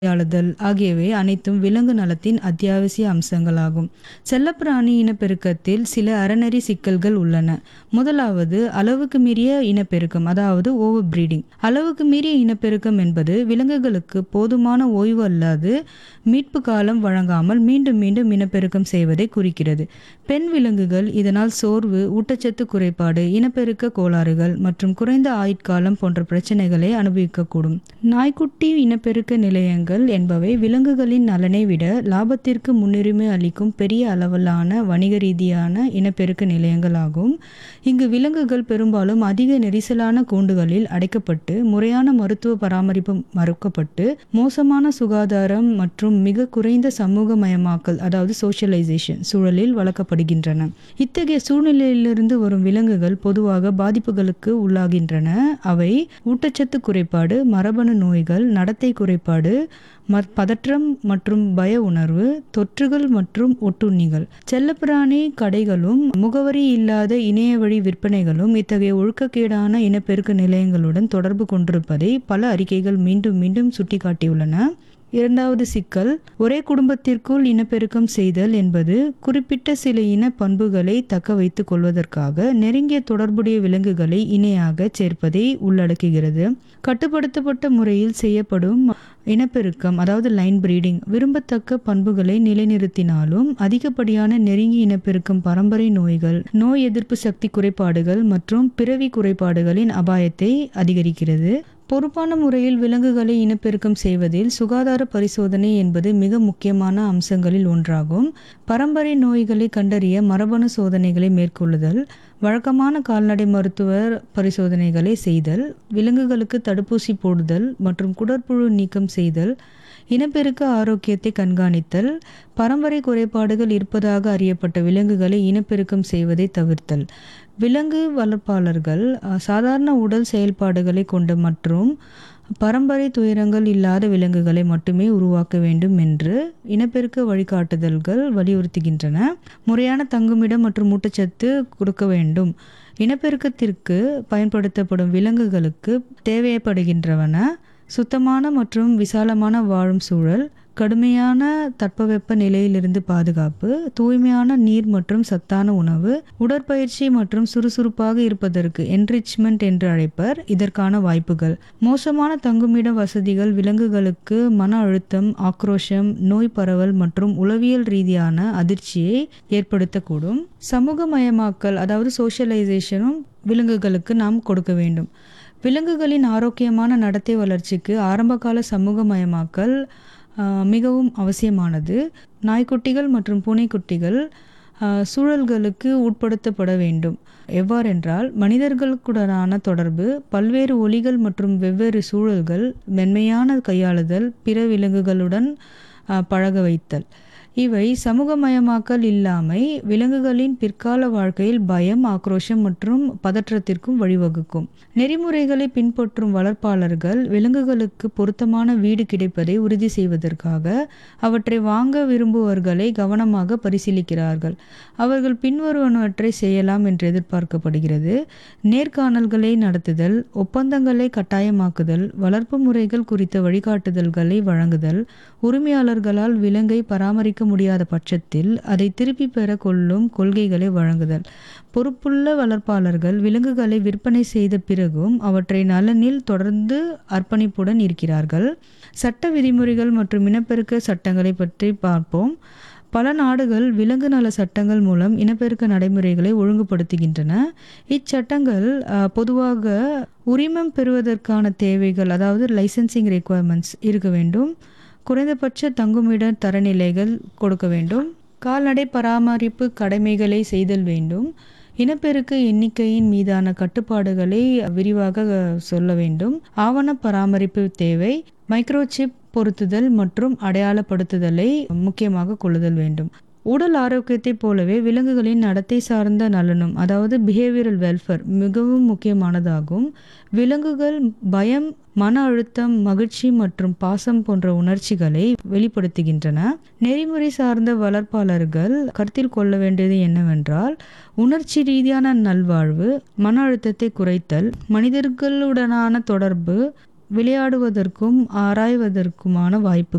கையாளுதல் ஆகியவை அனைத்தும் விலங்கு நலத்தின் அத்தியாவசிய அம்சங்களாகும் செல்லப்பிராணி இனப்பெருக்கத்தில் சில அறநெறி சிக்கல்கள் உள்ளன முதலாவது அளவுக்கு மீறிய இனப்பெருக்கம் அதாவது ஓவர் பிரீடிங் அளவுக்கு மீறிய இனப்பெருக்கம் என்பது விலங்குகளுக்கு போதுமான ஓய்வு அல்லாது மீட்பு காலம் வழங்காமல் மீண்டும் மீண்டும் இனப்பெருக்கம் செய்வதை குறிக்கிறது பெண் விலங்குகள் இதனால் சோர்வு ஊட்டச்சத்து குறைபாடு இனப்பெருக்க கோளாறுகள் மற்றும் குறைந்த ஆயுட்காலம் போன்ற பிரச்சனைகளை அனுபவிக்கக்கூடும் நாய்க்குட்டி இனப்பெருக்க நிலையங்கள் என்பவை விலங்குகளின் நலனை விட லாபத்திற்கு முன்னுரிமை அளிக்கும் பெரிய அளவிலான வணிக ரீதியான இனப்பெருக்க நிலையங்கள் ஆகும் இங்கு விலங்குகள் பெரும்பாலும் அதிக நெரிசலான கூண்டுகளில் அடைக்கப்பட்டு முறையான மருத்துவ பராமரிப்பு மறுக்கப்பட்டு மோசமான சுகாதாரம் மற்றும் மிக குறைந்த சமூகமயமாக்கல் அதாவது சோஷியலைசேஷன் சூழலில் வளர்க்கப்படுகின்றன இத்தகைய சூழ்நிலையிலிருந்து வரும் விலங்குகள் பொதுவாக பாதிப்புகளுக்கு உள்ளாகின்றன அவை ஊட்டச்சத்து குறைபாடு மரபணு நோய்கள் நடத்தை குறைபாடு மற்- பதற்றம் மற்றும் பய உணர்வு தொற்றுகள் மற்றும் ஒட்டுண்ணிகள் செல்லப்பிராணி கடைகளும் முகவரி இல்லாத இணைய வழி விற்பனைகளும் இத்தகைய ஒழுக்கக்கேடான இனப்பெருக்க நிலையங்களுடன் தொடர்பு கொண்டிருப்பதை பல அறிக்கைகள் மீண்டும் மீண்டும் சுட்டிக்காட்டியுள்ளன இரண்டாவது சிக்கல் ஒரே குடும்பத்திற்குள் இனப்பெருக்கம் செய்தல் என்பது குறிப்பிட்ட சில இன பண்புகளை தக்க வைத்துக் கொள்வதற்காக நெருங்கிய தொடர்புடைய விலங்குகளை இணையாக சேர்ப்பதை உள்ளடக்குகிறது கட்டுப்படுத்தப்பட்ட முறையில் செய்யப்படும் இனப்பெருக்கம் அதாவது லைன் பிரீடிங் விரும்பத்தக்க பண்புகளை நிலைநிறுத்தினாலும் அதிகப்படியான நெருங்கிய இனப்பெருக்கம் பரம்பரை நோய்கள் நோய் எதிர்ப்பு சக்தி குறைபாடுகள் மற்றும் பிறவி குறைபாடுகளின் அபாயத்தை அதிகரிக்கிறது பொறுப்பான முறையில் விலங்குகளை இனப்பெருக்கம் செய்வதில் சுகாதார பரிசோதனை என்பது மிக முக்கியமான அம்சங்களில் ஒன்றாகும் பரம்பரை நோய்களை கண்டறிய மரபணு சோதனைகளை மேற்கொள்ளுதல் வழக்கமான கால்நடை மருத்துவர் பரிசோதனைகளை செய்தல் விலங்குகளுக்கு தடுப்பூசி போடுதல் மற்றும் குடற்புழு நீக்கம் செய்தல் இனப்பெருக்க ஆரோக்கியத்தை கண்காணித்தல் பரம்பரை குறைபாடுகள் இருப்பதாக அறியப்பட்ட விலங்குகளை இனப்பெருக்கம் செய்வதை தவிர்த்தல் விலங்கு வளர்ப்பாளர்கள் அஹ், சாதாரண உடல் செயல்பாடுகளை கொண்ட மற்றும் பரம்பரை துயரங்கள் இல்லாத விலங்குகளை மட்டுமே உருவாக்க வேண்டும் என்று இனப்பெருக்க வழிகாட்டுதல்கள் வலியுறுத்துகின்றன முறையான தங்குமிடம் மற்றும் ஊட்டச்சத்து கொடுக்க வேண்டும் இனப்பெருக்கத்திற்கு பயன்படுத்தப்படும் விலங்குகளுக்கு தேவைப்படுகின்றவன சுத்தமான மற்றும் விசாலமான வாழும் சூழல் கடுமையான தட்பவெப்ப நிலையிலிருந்து பாதுகாப்பு தூய்மையான நீர் மற்றும் சத்தான உணவு உடற்பயிற்சி மற்றும் சுறுசுறுப்பாக இருப்பதற்கு என்ரிச்மெண்ட் என்று அழைப்பர் இதற்கான வாய்ப்புகள் மோசமான தங்குமிட வசதிகள் விலங்குகளுக்கு மன அழுத்தம் ஆக்ரோஷம் நோய் பரவல் மற்றும் உளவியல் ரீதியான அதிர்ச்சியை ஏற்படுத்தக்கூடும் சமூகமயமாக்கல் அதாவது சோஷியலைசேஷனும் விலங்குகளுக்கு நாம் கொடுக்க வேண்டும் விலங்குகளின் ஆரோக்கியமான நடத்தை வளர்ச்சிக்கு ஆரம்பகால சமூகமயமாக்கல் ஆஹ், மிகவும் அவசியமானது நாய்க்குட்டிகள் மற்றும் பூனைக்குட்டிகள் ஆஹ், சூழல்களுக்கு உட்படுத்தப்பட வேண்டும் எவ்வாறென்றால் மனிதர்களுக்குடனான தொடர்பு பல்வேறு ஒலிகள் மற்றும் வெவ்வேறு சூழல்கள் மென்மையான கையாளுதல் பிற விலங்குகளுடன் ஆஹ், பழக வைத்தல் இவை சமூகமயமாக்கல் இல்லாமை விலங்குகளின் பிற்கால வாழ்க்கையில் பயம் ஆக்ரோஷம் மற்றும் பதற்றத்திற்கும் வழிவகுக்கும் நெறிமுறைகளை பின்பற்றும் வளர்ப்பாளர்கள் விலங்குகளுக்கு பொருத்தமான வீடு கிடைப்பதை உறுதி செய்வதற்காக அவற்றை வாங்க விரும்புவர்களை கவனமாக பரிசீலிக்கிறார்கள் அவர்கள் பின்வருவனவற்றை செய்யலாம் என்று எதிர்பார்க்கப்படுகிறது நேர்காணல்களை நடத்துதல் ஒப்பந்தங்களை கட்டாயமாக்குதல் வளர்ப்பு முறைகள் குறித்த வழிகாட்டுதல்களை வழங்குதல் உரிமையாளர்களால் விலங்கை பராமரிக்க முடியாத பட்சத்தில் அதை திருப்பி பெற கொள்ளும் கொள்கைகளை வழங்குதல் பொறுப்புள்ள வளர்ப்பாளர்கள் விலங்குகளை விற்பனை செய்த பிறகும் அவற்றை நலனில் தொடர்ந்து அர்ப்பணிப்புடன் இருக்கிறார்கள் சட்ட விதிமுறைகள் மற்றும் இனப்பெருக்க சட்டங்களை பற்றி பார்ப்போம் பல நாடுகள் விலங்கு நல சட்டங்கள் மூலம் இனப்பெருக்க நடைமுறைகளை ஒழுங்குபடுத்துகின்றன இச்சட்டங்கள் அஹ், பொதுவாக உரிமம் பெறுவதற்கான தேவைகள் அதாவது லைசென்சிங் ரெக்குவயர்மெண்ட்ஸ் இருக்க வேண்டும் குறைந்தபட்ச தங்குமிட தரநிலைகள் கொடுக்க வேண்டும் கால்நடை பராமரிப்பு கடமைகளை செய்தல் வேண்டும் இனப்பெருக்க எண்ணிக்கையின் மீதான கட்டுப்பாடுகளை விரிவாக சொல்ல வேண்டும் ஆவண பராமரிப்பு தேவை மைக்ரோசிப் பொருத்துதல் மற்றும் அடையாளப்படுத்துதலை முக்கியமாக கொள்ளுதல் வேண்டும் உடல் ஆரோக்கியத்தைப் போலவே விலங்குகளின் நடத்தை சார்ந்த நலனும் அதாவது பிஹேவியரல் வெல்ஃபேர் மிகவும் முக்கியமானதாகும் விலங்குகள் பயம் மன அழுத்தம் மகிழ்ச்சி மற்றும் பாசம் போன்ற உணர்ச்சிகளை வெளிப்படுத்துகின்றன நெறிமுறை சார்ந்த வளர்ப்பாளர்கள் கருத்தில் கொள்ள வேண்டியது என்னவென்றால் உணர்ச்சி ரீதியான நல்வாழ்வு மன அழுத்தத்தை குறைத்தல் மனிதர்களுடனான தொடர்பு விளையாடுவதற்கும் ஆராய்வதற்குமான வாய்ப்பு